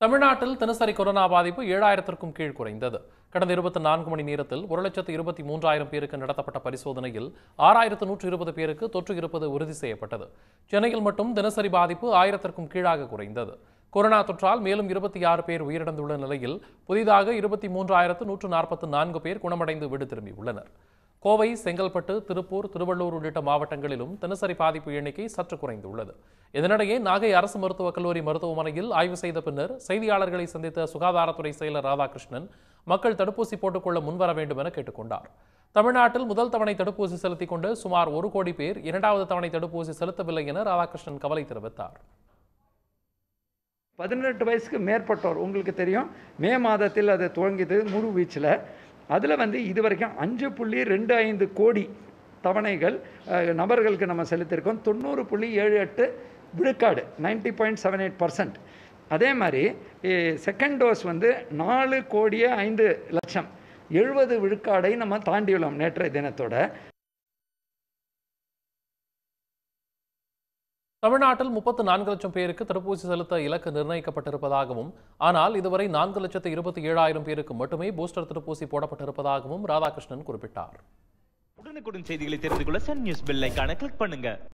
தமிழ்நாட்டில் தினசரி கொரோனா பாதிப்பு ஏழாயிரத்திற்கும் கீழ் குறைந்தது கடந்த இருபத்தி நான்கு மணி நேரத்தில் ஒரு லட்சத்து இருபத்தி மூன்றாயிரம் பேருக்கு நடத்தப்பட்ட பரிசோதனையில் ஆறாயிரத்து நூற்று இருபது பேருக்கு தொற்று இருப்பது உறுதி செய்யப்பட்டது சென்னையில் மட்டும் தினசரி பாதிப்பு ஆயிரத்திற்கும் கீழாக குறைந்தது கொரோனா தொற்றால் மேலும் இருபத்தி ஆறு பேர் உயிரிழந்துள்ள நிலையில் புதிதாக இருபத்தி மூன்றாயிரத்து நூற்று நாற்பத்து நான்கு பேர் குணமடைந்து வீடு திரும்பியுள்ளனர் கோவை செங்கல்பட்டு திருப்பூர் திருவள்ளூர் உள்ளிட்ட மாவட்டங்களிலும் தினசரி பாதிப்பு எண்ணிக்கை சற்று குறைந்துள்ளது இதனிடையே நாகை அரசு மருத்துவக் கல்லூரி மருத்துவமனையில் ஆய்வு செய்த பின்னர் செய்தியாளர்களை சந்தித்த சுகாதாரத்துறை செயலர் ராதாகிருஷ்ணன் மக்கள் தடுப்பூசி போட்டுக்கொள்ள முன்வர வேண்டும் என கேட்டுக்கொண்டார் தமிழ்நாட்டில் முதல் தவணை தடுப்பூசி செலுத்திக் கொண்டு சுமார் ஒரு கோடி பேர் இரண்டாவது தவணை தடுப்பூசி செலுத்தவில்லை என ராதாகிருஷ்ணன் கவலை தெரிவித்தார் பதினெட்டு வயசுக்கு மேற்பட்டோர் உங்களுக்கு தெரியும் மே மாதத்தில் அது துவங்கியது முழு வீச்சில் அதில் வந்து இது வரைக்கும் அஞ்சு புள்ளி ரெண்டு ஐந்து கோடி தவணைகள் அஹ், நபர்களுக்கு நம்ம செலுத்தியிருக்கோம் தொண்ணூறு புள்ளி ஏழு எட்டு விழுக்காடு ninety point seven eight percent அதே மாதிரி செகண்ட் டோஸ் வந்து நாலு கோடியே ஐந்து லட்சம் எழுபது விழுக்காடை நம்ம தாண்டியுள்ளோம் நேற்றைய தினத்தோட தமிழ்நாட்டில் முப்பத்து நான்கு லட்சம் பேருக்கு தடுப்பூசி செலுத்த இலக்கு நிர்ணயிக்கப்பட்டிருப்பதாகவும் ஆனால் இதுவரை நான்கு லட்சத்து இருபத்தி ஏழாயிரம் பேருக்கு மட்டுமே பூஸ்டர் தடுப்பூசி போடப்பட்டிருப்பதாகவும் ராதாகிருஷ்ணன் குறிப்பிட்டார் உடனுக்குடன் செய்திகளை தெரிந்து கொள்ள சன் நியூஸ் பெல் ஐகானை கிளிக் பண்ணுங்க